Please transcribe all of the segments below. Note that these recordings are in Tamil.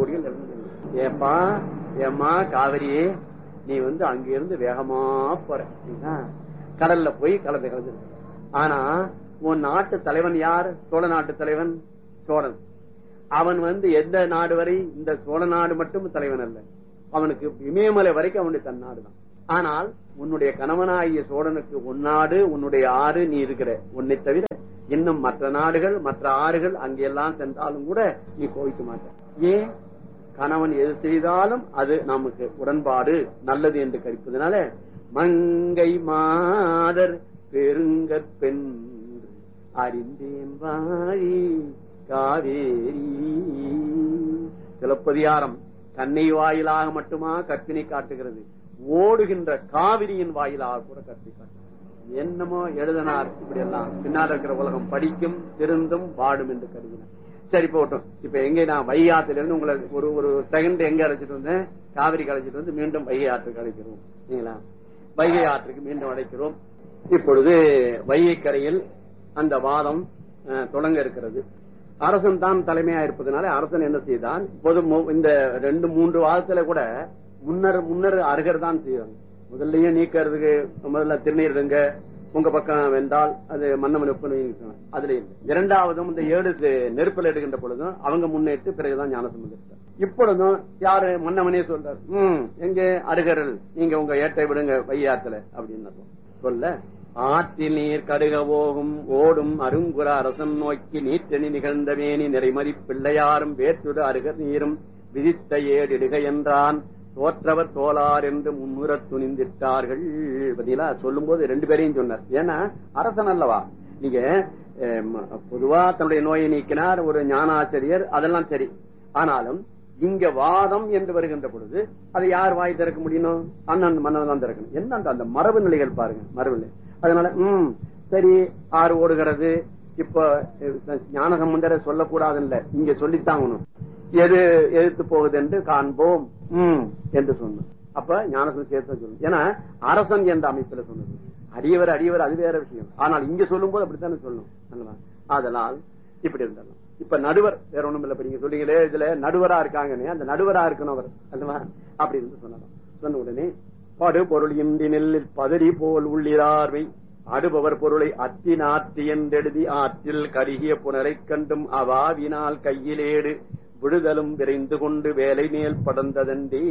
கோடிகள் இறந்து ஏப்பா ஏம்மா காவிரியே நீ வந்து அங்க இருந்து வேகமா போற சரிங்களா? கடல்ல போய் கலந்து கலந்து ஆனா உன் நாட்டு தலைவன் யார் சோழ நாட்டு தலைவன் சோழன் அவன் வந்து எந்த நாடு வரை இந்த சோழ நாடு மட்டும் தலைவன் அல்ல அவனுக்கு இமயமலை வரைக்கும் அவனுடைய தன் நாடு தான் ஆனால் உன்னுடைய கணவனாகிய சோழனுக்கு உன் நாடு உன்னுடைய ஆறு நீ இருக்கிற உன்னை தவிர இன்னும் மற்ற நாடுகள் மற்ற ஆறுகள் அங்கெல்லாம் சென்றாலும் கூட நீ கோவிக்க மாட்ட ஏன் கணவன் எது செய்தாலும் அது நமக்கு உடன்பாடு நல்லது என்று கருப்பதனால மங்கை மாதர் பெருங்கற்பெண் அறிந்தேன் வாழி காவேரி சிலப்பதிகாரம் கண்ணை வாயிலாக மட்டுமா கற்பினை காட்டுகிறது ஓடுகின்ற காவிரியின் வாயிலாக கூட கற்பி காட்டுகிறது என்னமோ எழுதினார் இப்படி எல்லாம் பின்னால் இருக்கிற உலகம் படிக்கும் திருந்தும் வாடும் என்று கருதினார் சரி போட்டோம் இப்ப எங்க நான் வைகை ஆத்துல இருந்து உங்களை ஒரு ஒரு செகண்ட் எங்க அழைச்சிட்டு வந்தேன் காவிரி அழைச்சிட்டு வந்து மீண்டும் வைகை ஆற்றுக்கு அழைக்கிறோம் சரிங்களா வைகை ஆற்றுக்கு மீண்டும் அழைக்கிறோம் இப்பொழுது வைகை கரையில் அந்த வாதம் அஹ், தொடங்க இருக்கிறது அரசன் தான் தலைமையா இருப்பதனால அரசன் என்ன செய்தான் இப்போது மு- இந்த ரெண்டு மூன்று வாதத்துல கூட முன்னர் முன்னர் அருகர் தான் செய்வாங்க முதல்லயே நீக்கிறதுக்கு முதல்ல திருநீர் இருங்க உங்க பக்கம் வென்றால் அது மன்னவன் ஒப்புன்னு அதுல இல்லை. இரண்டாவதும் இந்த ஏழு சே- நெருப்பில் எடுக்கின்ற பொழுதும் அவங்க முன்னேற்று பிறகுதான் ஞானசம்பந்தம் இருக்கார். இப்பொழுதும் யாரு மன்னவனே சொல்றார் ம் எங்க அருகரல் நீங்க உங்க ஏட்டை விடுங்க வையாத்துல அப்படின்னு சொல்ல ஆற்றில் நீர் கருக போகும் ஓடும் அருங்குற அரசன் நோக்கி நீற்றணி நிகழ்ந்த வேணி நிறைமறி பிள்ளையாரும் வேற்றுடு அருகர் நீரும் விதித்த ஏடிடுக என்றான் தோற்றவர் தோலார் என்று முன்னுறத் துணிந்திட்டார்கள் பாத்தீங்களா சொல்லும் போது ரெண்டு பேரையும் சொன்னார் ஏன்னா அரசன் அல்லவா நீங்க அஹ், ம- பொதுவா தன்னுடைய நோயை நீக்கினார் ஒரு ஞானாசிரியர் அதெல்லாம் சரி ஆனாலும் இங்க வாதம் என்று வருகின்ற பொழுது அதை யார் வாய் திறக்க முடியணும் அண்ணன் மன்னன் தான் திறக்கணும் என்ன அந்த அந்த மரபு நிலைகள் பாருங்க மரபு நிலை அதனால ம் சரி ஆறு ஓடுகிறது இப்ப ஞான சம்பந்தரை சொல்லக்கூடாது இல்ல இங்க சொல்லித்தாங்கணும் எது எதிர்த்து போகுது என்று காண்போம் ம் என்று சொன்னோம் அப்ப ஞானசம் சேர்த்து சொல்லணும் ஏன்னா அரசன் என்ற அமைப்புல சொன்னது அடியவர் அடியவர் அது வேற விஷயம் ஆனால் இங்க சொல்லும் போது அப்படித்தானே சொல்லணும் அல்லவா? அதனால் இப்படி இருந்தாலும் இப்ப நடுவர் வேற ஒண்ணும் இல்ல இப்ப நீங்க சொல்றீங்களே இதுல நடுவரா இருக்காங்கன்னு அந்த நடுவரா இருக்கணும் அவர் அல்லவா அப்படி இருந்து சொன்னலாம் சொன்ன உடனே படு பொருள் இன்றி நெல்லில் பதறி போல் உள்ளிரார்வை அடுபவர் பொருளை அத்தி நாத்தி என்றெழுதி ஆற்றில் கருகிய புனரைக் கண்டும் அவாவினால் கையிலேடு விடுதலும் விரைந்து கொண்டு வேலை மேல் படர்ந்ததண்டே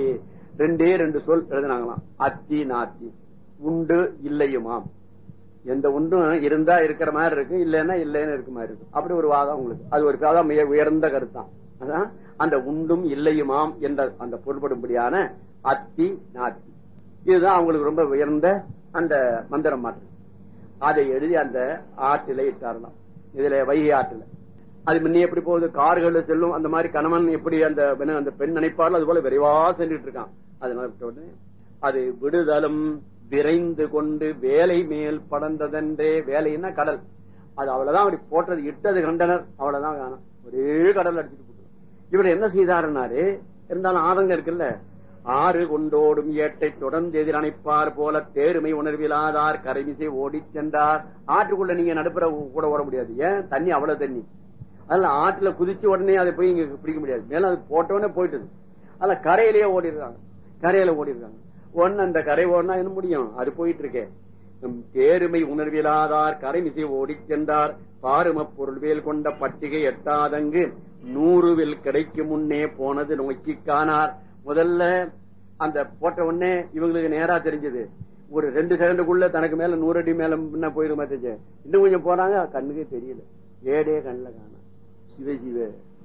ரெண்டே ரெண்டு சொல் எழுதினாங்களாம் அத்தி நாத்தி உண்டு இல்லையுமாம் எந்த ஒன்றும் இருந்தா இருக்கிற மாதிரி இருக்கு இல்லைன்னா இல்லைன்னு இருக்க மாதிரி இருக்கு அப்படி ஒரு வாதம் உங்களுக்கு அது ஒரு வாதம் மிக உயர்ந்த கருத்தான் அதான் அந்த உண்டும் இல்லையுமாம் என்ற அந்த பொருள்படும்படியான அத்தி நாத்தி இதுதான் அவங்களுக்கு ரொம்ப உயர்ந்த அந்த மந்திரம் மாற்றம் அதை எழுதி அந்த ஆற்றில இட்டாரலாம் இதுல வைகை ஆற்றுல அது முன்னே எப்படி போகுது கார்கள் செல்லும் அந்த மாதிரி கணவன் எப்படி அந்த பெண் அந்த பெண் நினைப்பார்கள் அது போல விரைவா சென்றுட்டு இருக்கான் அதனால விட்ட உடனே அது விடுதலும் விரைந்து கொண்டு வேலை மேல் படர்ந்ததென்றே வேலைன்னா கடல் அது அவ்வளவுதான் அப்படி போட்டது இட்டது கண்டனர் அவ்வளவுதான் காணும் ஒரே கடல் அடிச்சுட்டு போட்டு இவர் என்ன செய்தாருன்னாரு இருந்தாலும் ஆதங்கம் இருக்குல்ல ஆறு கொண்டோடும் ஏட்டை தொடர்ந்து எதிரணைப்பார் போல தேருமை உணர்விலாதார் கரைமிசை ஓடிச் சென்றார் ஆற்றுக்குள்ள நீங்க நடுப்புற கூட ஓட முடியாது ஏன் தண்ணி அவ்வளவு தண்ணி அதுல ஆற்றுல குதிச்ச உடனே அதை போய் இங்க பிடிக்க முடியாது மேல அது போட்ட உடனே போயிட்டது அதுல கரையிலேயே ஓடி இருக்காங்க கரையில ஓடி இருக்காங்க ஒன்னு அந்த கரை ஓடினா என்ன முடியும் அது போயிட்டு இருக்கே நம் தேருமை உணர்விலாதார் கரைமிசை ஓடிச் சென்றார் பாரும பொருள்வேல் கொண்ட பட்டிகை எட்டாதங்கு நூறுவில் கிடைக்கும் முன்னே போனது நோக்கி காணார் முதல்ல அந்த போட்ட உடனே இவங்களுக்கு நேரா தெரிஞ்சது ஒரு ரெண்டு செகண்டுக்குள்ள தனக்கு மேல நூறு அடி மேல முன்ன போயிருமா தெரிஞ்சு இன்னும் கொஞ்சம் போனாங்க கண்ணுக்கே தெரியல ஏடே கண்ணுல காணா சிவ சிவ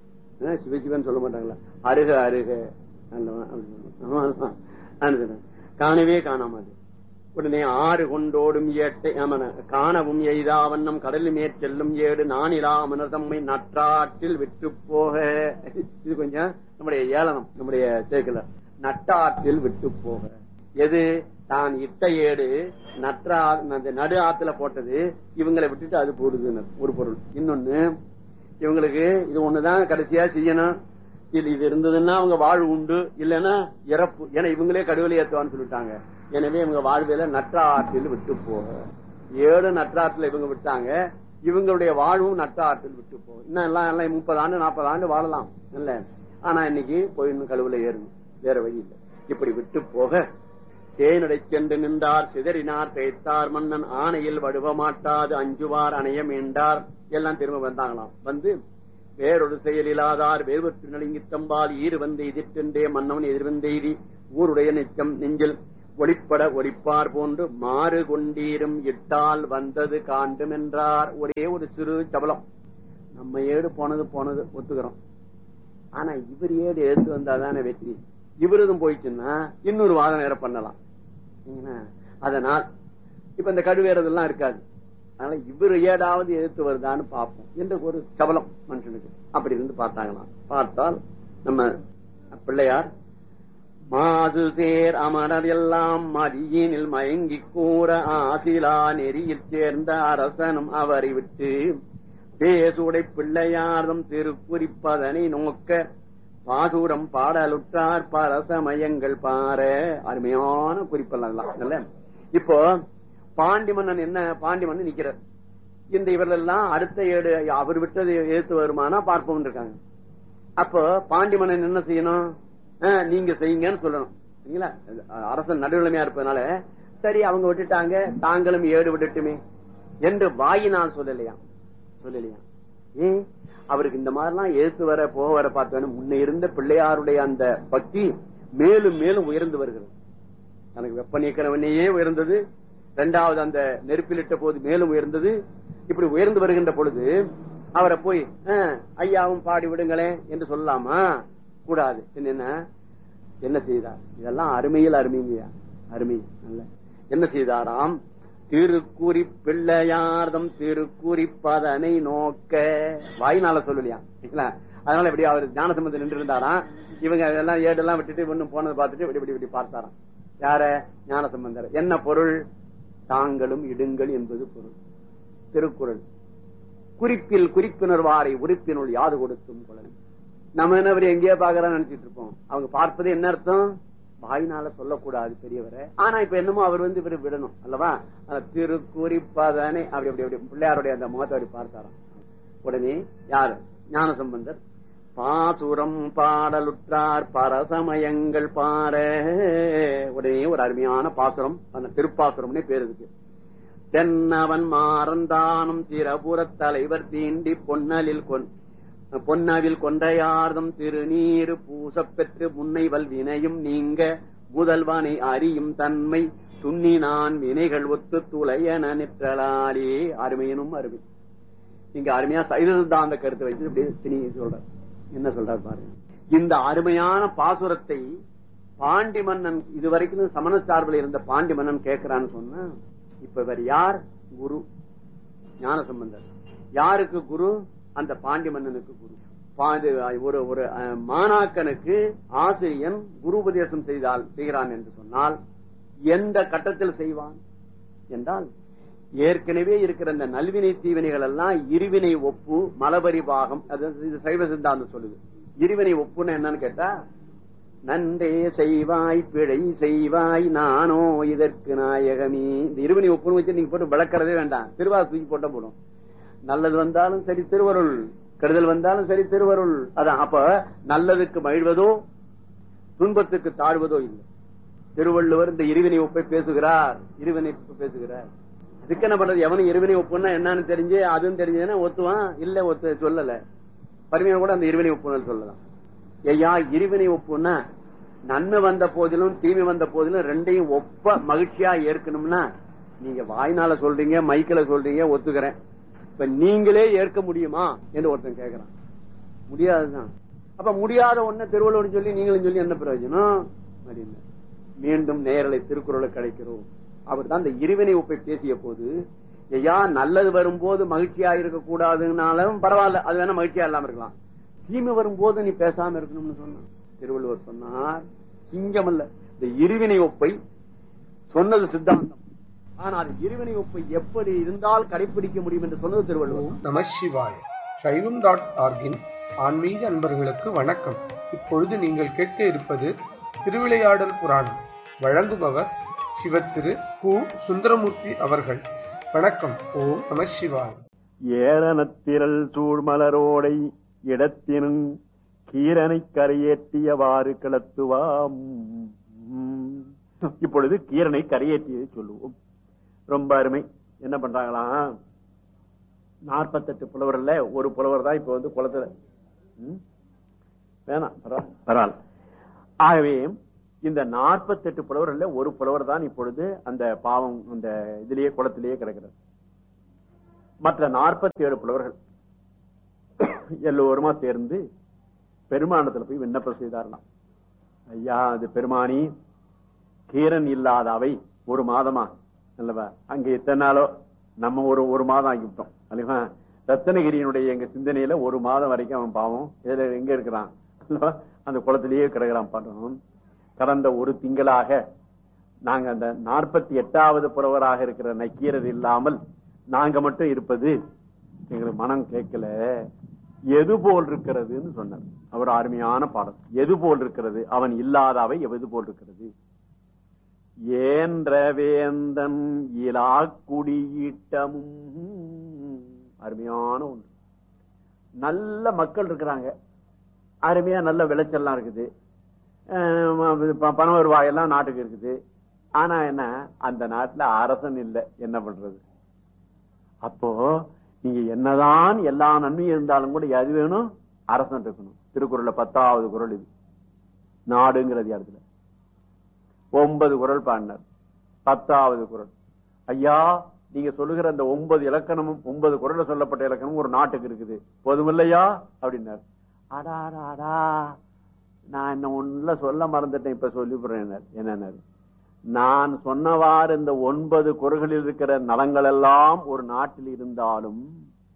ஆ, சிவ சிவன் சொல்ல மாட்டாங்களா அருக அருக நல்லவன் அப்படி சொல்லுவாங்க. ஆமா, ஆமா. ஆனது தான். காணவே காணாம அது உடனே ஆறு கொண்டோடும் ஏட்டை ஆமாண்ண, காணவும் எய்தாவண்ணம் கடலில் மேற் செல்லும் ஏடு நானிலா அமனதம்மை நற்றாற்றில் விட்டு போக இது கொஞ்சம் நம்முடைய ஏளனம் நம்முடைய சேர்க்கல நட்டாற்றில் விட்டு போக எது தான் இட்ட ஏடு நற்றா அந்த நடு ஆத்துல போட்டது இவங்களை விட்டுட்டு அது போடுதுன்னு ஒரு பொருள் இன்னொன்னு இவங்களுக்கு இது ஒண்ணுதான் கடைசியா செய்யணும் இது இது இருந்ததுன்னா அவங்க வாழ்வு உண்டு இல்லைன்னா இறப்பு ஏன்னா இவங்களே கடுவலை ஏத்துவான்னு சொல்லிட்டாங்க எனவே இவங்க வாழ்வில நற்றாற்றில் விட்டு போக ஏழு நற்றாற்றில் இவங்க விட்டாங்க இவங்களுடைய வாழ்வும் நற்றாற்றில் விட்டு போக இன்னும் எல்லாம் எல்லாம் முப்பது ஆண்டு நாற்பது ஆண்டு வாழலாம் இல்ல ஆனா இன்னைக்கு போயிடணும் கழுவுல ஏறணும் வேற வழி இல்லை இப்படி விட்டு போக சேனடை சென்று நின்றார் சிதறினார் தேய்த்தார் மன்னன் ஆணையில் வடுவ மாட்டாது அஞ்சுவார் அணைய மீண்டார் எல்லாம் திரும்ப வந்தாங்களாம் வந்து வேறொரு செயலிலாதார் வேறுபட்டு நடுங்கி தம்பால் ஈறு வந்து எதிர்த்தென்றே மன்னவன் எதிர்வந்தெய்தி ஊருடைய நிச்சம் நெஞ்சில் ஒளிப்பட ஒளிப்பார் போன்று மாறு கொண்டீரும் இட்டால் வந்தது காண்டும் என்றார் ஒரே ஒரு சிறு சபலம் நம்ம ஏடு போனது போனது ஒத்துக்கிறோம் ஆனா இவர் ஏடு எடுத்து வந்தாதானே வெற்றி இவரதும் போயிடுச்சுன்னா இன்னொரு வாதம் வேற பண்ணலாம் சரிங்களா? அதனால் இப்ப இந்த கடுவேறதெல்லாம் இருக்காது அதனால இவர் ஏடாவது எதிர்த்து வருதான்னு பார்ப்போம் என்ற ஒரு சபலம் மனுஷனுக்கு அப்படி இருந்து பார்த்தாங்களாம் பார்த்தால் நம்ம பிள்ளையார் மாது சேர் அமரர் எல்லாம் மதியினில் மயங்கி கூற ஆசிலா நெறியில் சேர்ந்த அரசனும் அவரை விட்டு பேசுடை பிள்ளையார்தம் திருக்குறிப்பதனை நோக்க பாசூரம் பாடலுற்றார் பரசமயங்கள் பார அருமையான குறிப்பெல்லாம் இதெல்லாம். நல்ல இப்போ பாண்டி மன்னன் என்ன பாண்டி மன்னன் நிக்கிறார் இந்த இவர்கள் எல்லாம் அடுத்த ஏடு அவர் விட்டது எதிர்த்து வருமானா பார்ப்போம் இருக்காங்க அப்போ பாண்டி மன்னன் என்ன செய்யணும் ஆஹ், நீங்க செய்யுங்கன்னு சொல்லணும் சரிங்களா அரசன் நடுநிலைமையா இருப்பதனால சரி அவங்க விட்டுட்டாங்க தாங்களும் ஏடு விட்டுட்டுமே என்று வாயினால் சொல்லலையா சொல்லலையா ஏன் அவருக்கு இந்த மாதிரிலாம் எழுத்து வர போக வர பார்த்தோன்னு முன்ன இருந்த பிள்ளையாருடைய அந்த பக்தி மேலும் மேலும் உயர்ந்து வருகிறது தனக்கு வெப்ப நீக்கிறவனையே உயர்ந்தது இரண்டாவது அந்த நெருப்பிலிட்ட போது மேலும் உயர்ந்தது இப்படி உயர்ந்து வருகின்ற பொழுது அவரை போய் "அஹ், ஐயாவும் பாடி விடுங்களேன் என்று சொல்லலாமா கூடாது என்ன என்ன செய்தார் இதெல்லாம் அருமையில் அருமைங்கய்யா அருமை நல்ல என்ன செய்தாராம் திருக்குறி பிள்ளையார்தம் திருக்குறி பதனை நோக்க வாய்னால சொல்லலையா சரிங்களா? அதனால இப்படி அவர் ஞான சம்பந்தம் நின்று இருந்தாராம் இவங்க எல்லாம் ஏடெல்லாம் விட்டுட்டு ஒண்ணும் போனதை பார்த்துட்டு இப்படி இப்படி இப்படி பார்த்தாராம் யார ஞான சம்பந்தர் என்ன பொருள் தாங்களும் இடுங்கள் என்பது பொருள் திருக்குறள் குறிப்பில் குறிப்பினர்வாரை உறுப்பினுள் யாது கொடுத்தும் குழந்தை நம்ம என்ன இப்படி எங்கேயோ பாக்குறான்னு நினைச்சிட்டு இருப்போம் அவங்க பார்ப்பது என்ன அர்த்தம் வாயினால சொல்லக்கூடாது பெரியவரை ஆனா இப்ப என்னமோ அவர் வந்து இவரை விடணும் அல்லவா அந்த திருக்குறிப்பதானே அப்படி அப்படி அப்படி பிள்ளையாருடைய அந்த முகத்தை அப்படி பார்த்தாராம் உடனே யாரு ஞான சம்பந்தர் பாசுரம் பாடலுற்றார் பரசமயங்கள் பார உடனே ஒரு அருமையான பாசுரம் அந்த திருப்பாசுரம்னே பேர் இருக்கு தென்னவன் மாறந்தானும் சிறபுறத் தலைவர் தீண்டி பொன்னலில் கொன் பொன்னவில் கொண்டையார்தம் திருநீரு பூசப் பெற்று முன்னை வல்வினையும் நீங்க முதல்வனை அறியும் தன்மை துண்ணினான் வினைகள் ஒத்து துளையன நிற்றலாலே அருமையனும் அருமை இங்க அருமையா சைவ சித்தாந்த கருத்தை வச்சு இப்படி திணி சொல்றார் என்ன சொல்றார் பாருங்க இந்த அருமையான பாசுரத்தை பாண்டி மன்னன் இதுவரைக்கும் சமண சார்பில் இருந்த பாண்டி மன்னன் கேட்கிறான்னு சொன்னா இப்ப இவர் யார் குரு ஞான சம்பந்தர் யாருக்கு குரு அந்த பாண்டி மன்னனுக்கு குரு பாண்டி- ஒரு ஒரு அஹ், மாணாக்கனுக்கு ஆசிரியன் குரு உபதேசம் செய்தால் செய்கிறான் என்று சொன்னால் எந்த கட்டத்தில் செய்வான் என்றால் ஏற்கனவே இருக்கிற இந்த நல்வினை தீவினைகள் எல்லாம் இருவினை ஒப்பு மலபரி பாகம் அது இது சைவ சித்தாந்தம் சொல்லுது இருவினை ஒப்புன்னு என்னன்னு கேட்டா நன்றே செய்வாய் பிழை செய்வாய் நானோ இதற்கு நாயகமே இந்த இருவினை ஒப்புன்னு வச்சு நீங்க போட்டு விளக்கறதே வேண்டாம் திருவாரூர் தூக்கி போட்ட போடும் நல்லது வந்தாலும் சரி திருவருள் கெடுதல் வந்தாலும் சரி திருவருள் அதான் அப்ப நல்லதுக்கு மகிழ்வதோ துன்பத்துக்கு தாழ்வதோ இல்லை திருவள்ளுவர் இந்த இருவினை ஒப்பை பேசுகிறார் இருவினை ஒப்பு பேசுகிறார் இதுக்கு என்ன பண்றது எவனும் இருவினை ஒப்புன்னா என்னன்னு தெரிஞ்சு அதுவும் தெரிஞ்சதுன்னா ஒத்துவான் இல்ல ஒத்து சொல்லல பரிமையா கூட அந்த இருவினை ஒப்புன்னு சொல்லலாம் ஐயா இருவினை ஒப்புன்னா நன்மை வந்த போதிலும் தீமை வந்த போதிலும் ரெண்டையும் ஒப்ப மகிழ்ச்சியா ஏற்கணும்னா நீங்க வாய்னால சொல்றீங்க மைக்கில சொல்றீங்க ஒத்துக்கிறேன் இப்ப நீங்களே ஏற்க முடியுமா என்று ஒருத்தன் கேக்குறான் முடியாதுதான் அப்ப முடியாத ஒண்ணு திருவள்ளுவர் சொல்லி நீங்களும் சொல்லி என்ன பிரயோஜனம் அப்படின்னு மீண்டும் நேரலை திருக்குறளை கிடைக்கிறோம் அவர் தான் இந்த இருவினை ஒப்பை பேசிய போது ஐயா நல்லது வரும்போது மகிழ்ச்சியா இருக்க கூடாதுனாலும் பரவாயில்ல அது வேணா மகிழ்ச்சியா இல்லாம இருக்கலாம் தீமை வரும்போது நீ பேசாம இருக்கணும்னு சொன்னான் திருவள்ளுவர் சொன்னார் சிங்கம் அல்ல இந்த இருவினை ஒப்பை சொன்னது சித்தாந்தம் ஆனால் இருவினை ஒப்பை எப்படி இருந்தால் கடைபிடிக்க முடியும் என்று சொன்னது திருவள்ளுவர் ஓம் நம சிவாய சைவம் டாட் ஆர்கின் ஆன்மீக அன்பர்களுக்கு வணக்கம் இப்பொழுது நீங்கள் கேட்க இருப்பது திருவிளையாடல் புராணம் வழங்குபவர் சிவத்திரு கு சுந்தரமூர்த்தி அவர்கள் வணக்கம் ஓம் நம சிவாய ஏரணத்திரள் சூழ்மலரோடை இடத்தினும் கீரனை கரையேற்றியவாறு கிளத்துவாம் இப்பொழுது கீரனை கரையேற்றியதை சொல்லுவோம் ரொம்ப அருமை என்ன பண்றாங்களாம் நாற்பத்தெட்டு புலவர்ல ஒரு புலவர் தான் இப்ப வந்து குளத்துல ம்? வேணாம் பரவாயில்ல, பரவாயில்ல ஆகவே இந்த நாற்பத்தெட்டு புலவர்ல ஒரு புலவர் தான் இப்பொழுது அந்த பாவம் அந்த இதுலயே குளத்திலேயே கிடக்கிறார் மற்ற நாற்பத்தி ஏழு புலவர்கள் எல்லோருமா சேர்ந்து பெருமானத்துல போய் விண்ணப்பம் செய்தாரலாம் ஐயா அது பெருமானி கீரன் இல்லாத அவை ஒரு மாதமா அல்லவா அங்க எத்தனை நாளோ நம்ம ஒரு ஒரு மாதம் ஆகிவிட்டோம் அல்லவா ரத்தனகிரியினுடைய எங்க சிந்தனையில ஒரு மாதம் வரைக்கும் அவன் பாவம் இதுல எங்க இருக்கிறான் அல்லவா? அந்த குளத்திலேயே கிடக்கிறான் பாட்டணும் கடந்த ஒரு திங்களாக நாங்க அந்த நாற்பத்தி எட்டாவது புறவராக இருக்கிற நக்கீரர் இல்லாமல் நாங்க மட்டும் இருப்பது எங்களுக்கு மனம் கேட்கல எது போல் இருக்கிறதுன்னு சொன்னார் அவர் அருமையான பாடம் எது போல் இருக்கிறது அவன் இல்லாதவை எது போல் இருக்கிறது ஏன்ற வேந்தன் இலா குடியீட்டமும் அருமையான ஒன்று நல்ல மக்கள் இருக்கிறாங்க அருமையா நல்ல விளைச்சல்லாம் இருக்குது அஹ் ப- பண வருவாய் எல்லாம் நாட்டுக்கு இருக்குது ஆனா என்ன அந்த நாட்டுல அரசன் இல்லை என்ன பண்றது அப்போ நீங்க என்னதான் எல்லா நன்மையும் இருந்தாலும் கூட எது வேணும் அரசன் இருக்கணும் திருக்குறள்ல பத்தாவது குறள் இது நாடுங்கிறது இடத்துல ஒன்பது குறள் பாடினார் பத்தாவது குறள் ஐயா நீங்க சொல்லுகிற அந்த ஒன்பது இலக்கணமும் ஒன்பது குறள்ல சொல்லப்பட்ட இலக்கணமும் ஒரு நாட்டுக்கு இருக்குது போதுமில்லையா அப்படின்னார் அடா அடா, அடா நான் என்ன ஒண்ணுல சொல்ல மறந்துட்டேன் இப்ப சொல்லி என்ன நான் சொன்னவாறு இந்த ஒன்பது குறள்களில் இருக்கிற நலங்கள் எல்லாம் ஒரு நாட்டில் இருந்தாலும்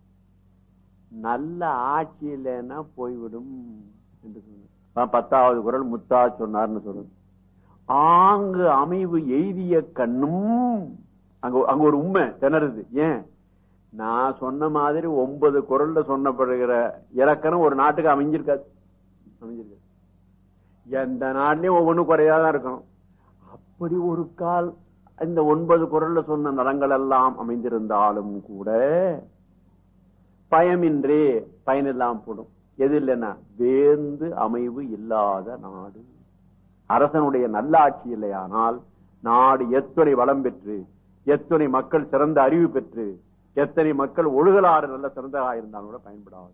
நல்ல ஆட்சி இல்லைன்னா போய்விடும் என்று சொன்னார் பத்தாவது குறள் முத்தா சொன்னார்னு சொல்லுங்க ஆங்கு அமைவு எய்திய கண்ணும் அங்க அங்க ஒரு உண்மை திணறுது ஏன் நான் சொன்ன மாதிரி ஒன்பது குரல்ல சொன்னப்படுகிற இலக்கணம் ஒரு நாட்டுக்கு அமைஞ்சிருக்காது அமைஞ்சிருக்காது எந்த நாட்டிலையும் ஒவ்வொன்றும் குறையாதான் இருக்கணும் அப்படி ஒரு கால் இந்த ஒன்பது குரல்ல சொன்ன நலங்கள் எல்லாம் அமைந்திருந்தாலும் கூட பயமின்றி பயனில்லாம போடும் எது இல்லைன்னா வேந்து அமைவு இல்லாத நாடு அரசனுடைய நல்லாட்சி இல்லையானால் நாடு எத்தனை வளம் பெற்று எத்தனை மக்கள் சிறந்த அறிவு பெற்று எத்தனை மக்கள் ஒழுகலாறு நல்ல சிறந்ததா இருந்தாலும் கூட பயன்படாது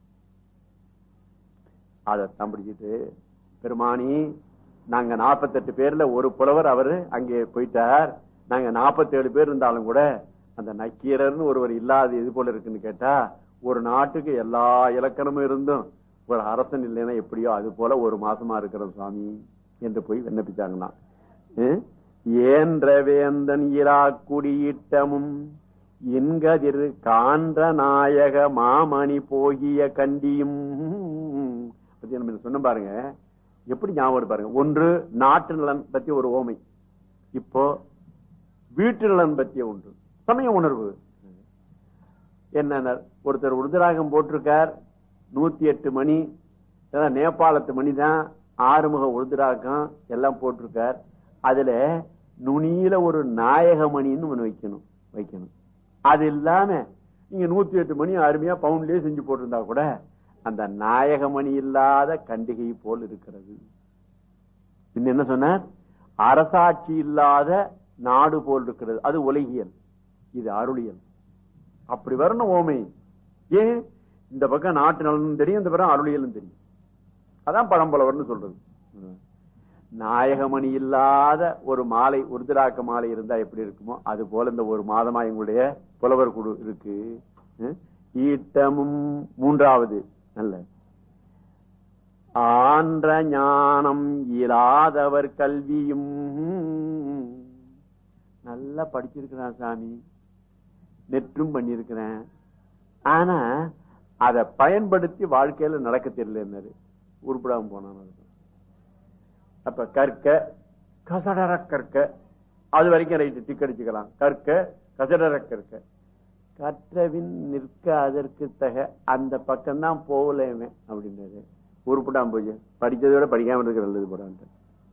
அதைத்தான் பிடிச்சிட்டு பெருமானி நாங்க 48 பேர்ல ஒரு புலவர் அவரு அங்கே போயிட்டார் நாங்க 47 பேர் இருந்தாலும் கூட அந்த நக்கீரர்னு ஒருவர் இல்லாத இது போல இருக்குன்னு கேட்டா ஒரு நாட்டுக்கு எல்லா இலக்கணமும் இருந்தும் ஒரு அரசன் இல்லைன்னா எப்படியோ அது போல ஒரு மாசமா இருக்கிற சுவாமி என்று போய் விண்ணப்பிச்சாங்களாம் அஹ் ஏன்ற வேந்தன் இரா குடியிட்டமும் இன்கதிர் காண்ற நாயக மாமணி போகிய கண்டியும் பத்தி நம்ம சொன்ன பாருங்க எப்படி ஞாபகம் பாருங்க ஒன்று நாட்டு நலன் பத்தி ஒரு ஓமை இப்போ வீட்டு நலன் பற்றிய ஒன்று சமய உணர்வு என்ன ஒருத்தர் உருதராகம் போட்டிருக்கார் நூத்தி எட்டு மணி அதான் நேபாளத்து மணி தான் ஆறுமுக உருதுராகம் எல்லாம் போட்டிருக்கார் அதுல நுனியில ஒரு நாயக மணின்னு ஒண்ணு வைக்கணும் வைக்கணும் அது இல்லாம நீங்க நூத்தி எட்டு மணி அருமையா பவுண்ட்லயே செஞ்சு போட்டிருந்தா கூட அந்த நாயக மணி இல்லாத கண்டிகை போல் இருக்கிறது பின்ன என்ன சொன்னார் அரசாட்சி இல்லாத நாடு போல் இருக்கிறது அது உலகியல் இது அருளியல் அப்படி வரணும் ஓமை ஏன் இந்த பக்கம் நாட்டு நலனும் தெரியும் இந்த பக்கம் அருளியலும் தெரியும் அதான் பழம்பலவர்னு சொல்றது நாயகமணி இல்லாத ஒரு மாலை உருதிராக்க மாலை இருந்தா எப்படி இருக்குமோ அது போல இந்த ஒரு மாதமா எங்களுடைய புலவர் குழு இருக்கு அஹ் ஈட்டமும் மூன்றாவது நல்ல ஆன்ற ஞானம் இயலாதவர் கல்வியும் நல்லா படிச்சிருக்கிறான் சாமி நெற்றும் பண்ணிருக்கிறேன் ஆனா அதை பயன்படுத்தி வாழ்க்கையில நடக்க தெரியல உருப்படாம போனான் அப்ப கற்க கசடர கற்க அது வரைக்கும் ரைட்டு டிக் அடிச்சுக்கலாம் கற்க கசடர கற்க கற்றவின் நிற்க அதற்கு தக அந்த பக்கம் தான் போகலேமே அப்படின்றது உருப்படாம போச்சு படிச்சதை விட படிக்காம இருக்கிற நல்லது போடான்ட்டு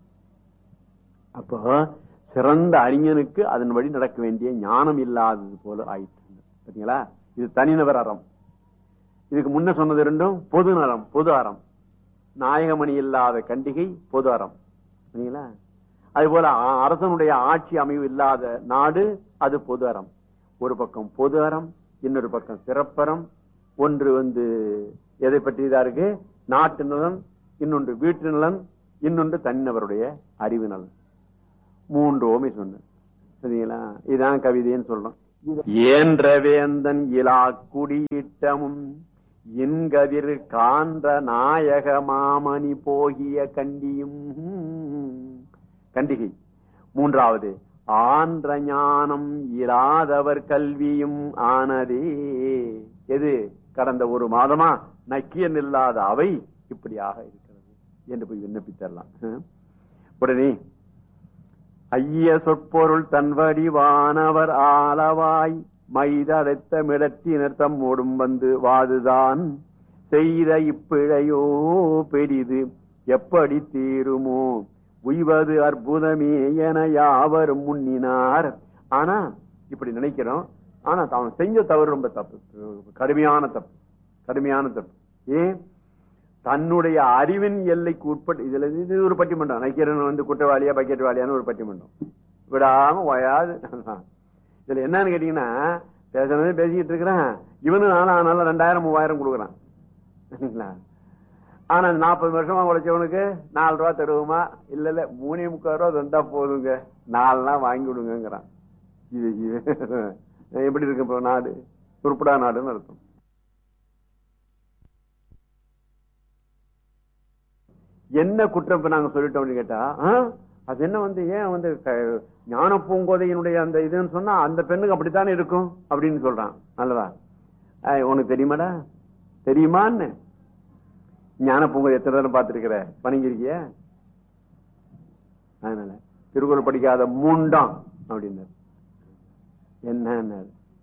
அப்போ சிறந்த அறிஞனுக்கு அதன் வழி நடக்க வேண்டிய ஞானம் இல்லாதது போல ஆயிற்று பாத்தீங்களா இது தனிநபர் அறம் இதுக்கு முன்ன சொன்னது ரெண்டும் பொது நலம் பொது அறம் நாயகமணி இல்லாத கண்டிகை பொது அறம் சரிங்களா அது போல அ- அரசனுடைய ஆட்சி அமைவு இல்லாத நாடு அது பொது அறம் ஒரு பக்கம் பொது அறம் இன்னொரு பக்கம் சிறப்பறம் ஒன்று வந்து எதை பற்றியதா இருக்கு நாட்டு நலன் இன்னொன்று வீட்டு நலன் இன்னொன்று தனிநபருடைய அறிவு நலன் மூன்று ஓமை சொன்ன சரிங்களா இதான் கவிதைன்னு சொல்றோம் ஏன்ற வேந்தன் இலா குடியிட்டமும் இன்கதிர் காண்ற நாயக மாமணி போகிய கண்டியும் கண்டிகை மூன்றாவது ஆன்ற ஞானம் இராதவர் கல்வியும் ஆனதே எது கடந்த ஒரு மாதமா நக்கியன் இல்லாத அவை இப்படியாக இருக்கிறது என்று போய் விண்ணப்பித்தரலாம் ஹம். உடனே ஐய சொற்பொருள் தன்வடிவானவர் ஆளவாய் மைதடைத்த மிடத்தினர் தம்மோடும் வந்து வாதுதான் செய்த இப்பிழையோ பெரிது எப்படி தீருமோ உய்வது அற்புதமே என யாவரும் முன்னினார் ஆனா இப்படி நினைக்கிறோம் ஆனா அவன் செஞ்ச தவறு ரொம்ப தப்பு கடுமையான தப்பு கடுமையான தப்பு ஏன் தன்னுடைய அறிவின் எல்லைக்கு உட்பட்டு இதுல இது ஒரு பட்டிமன்றம் நக்கீரன் வந்து குற்றவாளியா பக்கெட்வாளியான்னு ஒரு பட்டிமன்றம் விடாம ஓயாது இதுல என்னன்னு கேட்டீங்கன்னா பேசுறதே பேசிக்கிட்டு இருக்கிறேன் இவனு நானும் ஆனாலும் ரெண்டாயிரம் மூவாயிரம் கொடுக்குறான் சரிங்களா ஆனா இந்த நாற்பது வருஷமா உழைச்சவனுக்கு நாலு ரூபா தருவோமா இல்ல இல்ல மூணே முக்கால் ரூபா தந்தா போதுங்க நாலுனா வாங்கி விடுங்கிறான் இது இது எப்படி இருக்கு இப்போ நாடு உருப்படா நாடுன்னு அர்த்தம் என்ன குற்றம் இப்ப நாங்க சொல்லிட்டோம் அப்படின்னு கேட்டா ஆ, அது என்ன வந்து ஏன் வந்து க- ஞான பூங்கோதையினுடைய அந்த இதுன்னு சொன்னா அந்த பெண்ணுக்கு அப்படித்தானே இருக்கும் அப்படின்னு சொல்றான் நல்லதா ஆ, உனக்கு தெரியுமாடா தெரியுமான்னு ஞான பூங்கோதை எத்தனை தடவை பார்த்திருக்கிற பணிஞ்சிருக்கிய அதனால திருக்குறள் படிக்காத மூண்டாம் அப்படின்னாரு என்ன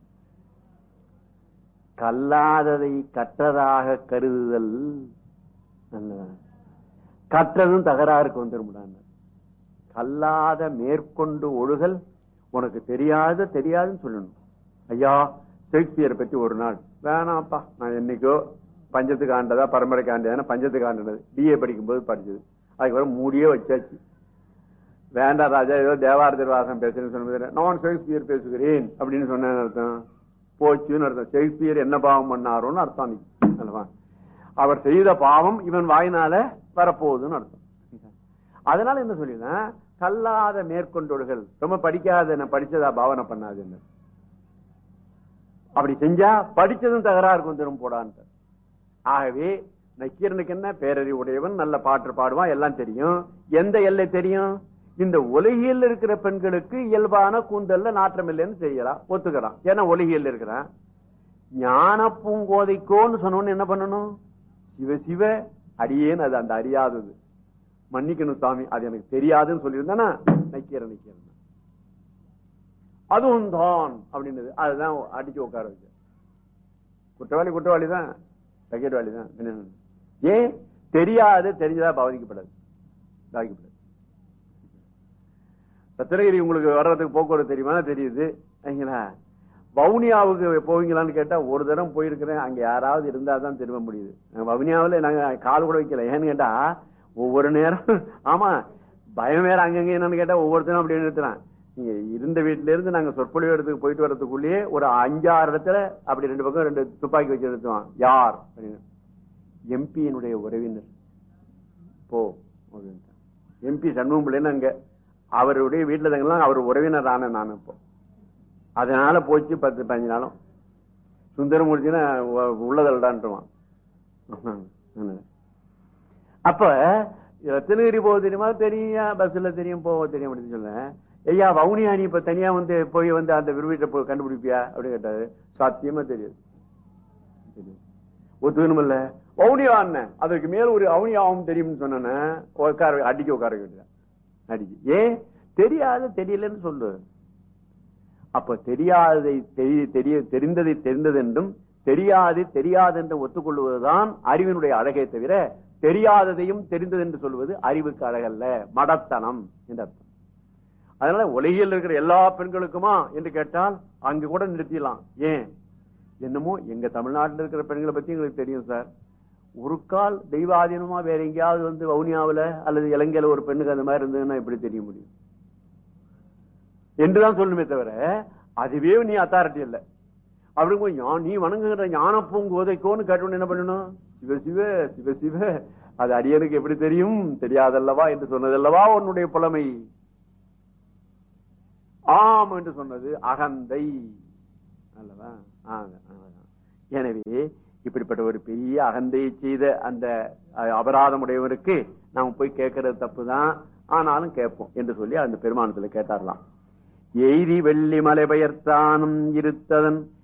கல்லாததை கற்றதாக கருதுதல் நல்லதா கற்றதும் தகராறுக்கு வந்துருமுடான்னு கல்லாத மேற்கொண்டு ஒழுகல் உனக்கு தெரியாத தெரியாதுன்னு சொல்லணும் ஐயா ஷேக்ஸ்பியரை பற்றி ஒரு நாள் வேணாம்ப்பா நான் என்னைக்கோ பஞ்சத்துக்கு ஆண்டதா பரம்பரைக்கு ஆண்டதா பஞ்சத்துக்கு ஆண்டது பிஏ படிக்கும்போது படிச்சது அதுக்கப்புறம் மூடியே வச்சாச்சு வேண்டாம் ராஜா ஏதோ தேவார திருவாசம் பேசுறேன்னு சொன்னது நான் ஷேக்ஸ்பியர் பேசுகிறேன் அப்படின்னு சொன்னேன்னு அர்த்தம் போச்சுன்னு அர்த்தம் ஷேக்ஸ்பியர் என்ன பாவம் பண்ணாரோன்னு அர்த்தம் அன்னைக்கு. அல்லவா அவர் செய்த பாவம் இவன் வாயினால வரப்போகுதுன்னு அர்த்தம் அதனால என்ன சொல்லினா கல்லாத மேற்கொண்டோடுகள் ரொம்ப படிக்காத நான் படிச்சதா பாவனை பண்ணாதுன்னு அப்படி செஞ்சா படிச்சதும் தகராறு வந்துடும் போடான்ட்டு ஆகவே நக்கீரனுக்கு என்ன பேரறிவு உடையவன் நல்ல பாட்டு பாடுவான் எல்லாம் தெரியும் எந்த எல்லை தெரியும் இந்த உலகியல் இருக்கிற பெண்களுக்கு இயல்பான கூந்தல்ல நாற்றம் இல்லைன்னு செய்யலாம் ஒத்துக்கிறான் ஏன்னா ஒலகியல் இருக்கிறான் ஞான பூங்கோதைக்கோன்னு சொன்னோன்னு என்ன பண்ணணும் சிவ சிவ அடியேன் அது அந்த அறியாதது மன்னிக்கணும் சாமி அது எனக்கு தெரியாதுன்னு சொல்லியிருந்தானா நக்கீரன் நக்கீரன் அதுவும் தான் அப்படின்னது அதுதான் அடிச்சு உட்கார வச்சு குற்றவாளி குற்றவாளி தான் பக்கெட்வாளி தான் என்ன? ஏன் தெரியாது தெரிஞ்சதா பாதிக்கப்படாது பாதிக்கப்படாது ரத்னகிரி உங்களுக்கு வர்றதுக்கு போக்குவரத்து தெரியுமா தெரியுது சரிங்களா வவுனியாவுக்கு போவீங்களான்னு கேட்டா ஒரு தரம் போயிருக்கிறேன் அங்க யாராவது இருந்தா தான் திரும்ப முடியுது நாங்க வவுனியாவுல நாங்க கால் கூட வைக்கல ஏன்னு கேட்டா ஒவ்வொரு நேரம் ஆமா பயம் வேற அங்கங்க என்னன்னு கேட்டா ஒவ்வொருத்தரும் அப்படி நிறுத்துறான் நீங்க இருந்த வீட்டுல இருந்து நாங்க சொற்பொழிவு இடத்துக்கு போயிட்டு வர்றதுக்குள்ளேயே ஒரு அஞ்சாறு இடத்துல அப்படி ரெண்டு பக்கம் ரெண்டு துப்பாக்கி வச்சு நிறுத்துவான் யார் எம்பியினுடைய உறவினர் போ எம்பி சண்முகம் பிள்ளைன்னு அங்க அவருடைய வீட்டுல தங்கலாம் அவர் உறவினர் ஆன நான் இப்போ அதனால போச்சு பத்து பதினஞ்சு நாளும் சுந்தரமூர்த்தினா உள்ளதல்டான்ட்டுவான் அப்ப ரத்னகிரி போக தெரியுமா தெரியும் பஸ்ல தெரியும் போக தெரியும் அப்படின்னு சொல்ல ஐயா வவுனியா நீ இப்ப தனியா வந்து போய் வந்து அந்த விரும்பீட்டை போய் கண்டுபிடிப்பியா அப்படின்னு கேட்டாரு சத்தியமா தெரியாது தெரியாது. ஒத்துக்கணுமில்ல வவுனியா அண்ணன் அதற்கு மேல ஒரு அவனியாவும் தெரியும்னு சொன்னேன்னு உட்கார அடிக்க உட்கார கேட்டுறேன் அடிக்கு ஏன் தெரியாது தெரியலன்னு சொல்லு அப்ப தெரியாததை தெரிய தெரிய தெரிந்ததை தெரிந்தது என்றும் தெரியாது தெரியாது என்று ஒத்துக்கொள்வதுதான் அறிவினுடைய அழகே தவிர தெரியாததையும் தெரிந்தது என்று சொல்வது அறிவுக்கு அழகல்ல மடத்தனம் என்ற அர்த்தம் அதனால உலகில் இருக்கிற எல்லா பெண்களுக்குமா என்று கேட்டால் அங்கு கூட நிறுத்திடலாம் ஏன் என்னமோ எங்க தமிழ்நாட்டில் இருக்கிற பெண்களை பத்தி எங்களுக்கு தெரியும் சார் ஒரு கால் தெய்வாதீனமா வேற எங்கேயாவது வந்து வவுனியாவுல அல்லது இலங்கையில ஒரு பெண்ணுக்கு அந்த மாதிரி இருந்ததுன்னா எப்படி தெரிய முடியும் என்றுதான் சொல்லணுமே தவிர அதுவே நீ அத்தாரிட்டி இல்ல அப்படிங்க ஞா- நீ வணங்குகிற ஞான பூங்கோதைக்கோன்னு கேட்டோன்னு என்ன பண்ணணும் சிவ சிவ சிவ சிவ அது அடியனுக்கு எப்படி தெரியும் தெரியாதல்லவா என்று சொன்னதல்லவா உன்னுடைய புலமை ஆம் என்று சொன்னது அகந்தை அல்லவா ஆக, ஆக. எனவே இப்படிப்பட்ட ஒரு பெரிய அகந்தையை செய்த அந்த அஹ், அபராதமுடையவருக்கு நாம் போய் கேட்கறது தப்புதான் ஆனாலும் கேட்போம் என்று சொல்லி அந்த பெருமானத்துல கேட்டாரலாம் எய்தி வெள்ளி மலை பெயர்த்தானும் இருத்ததன்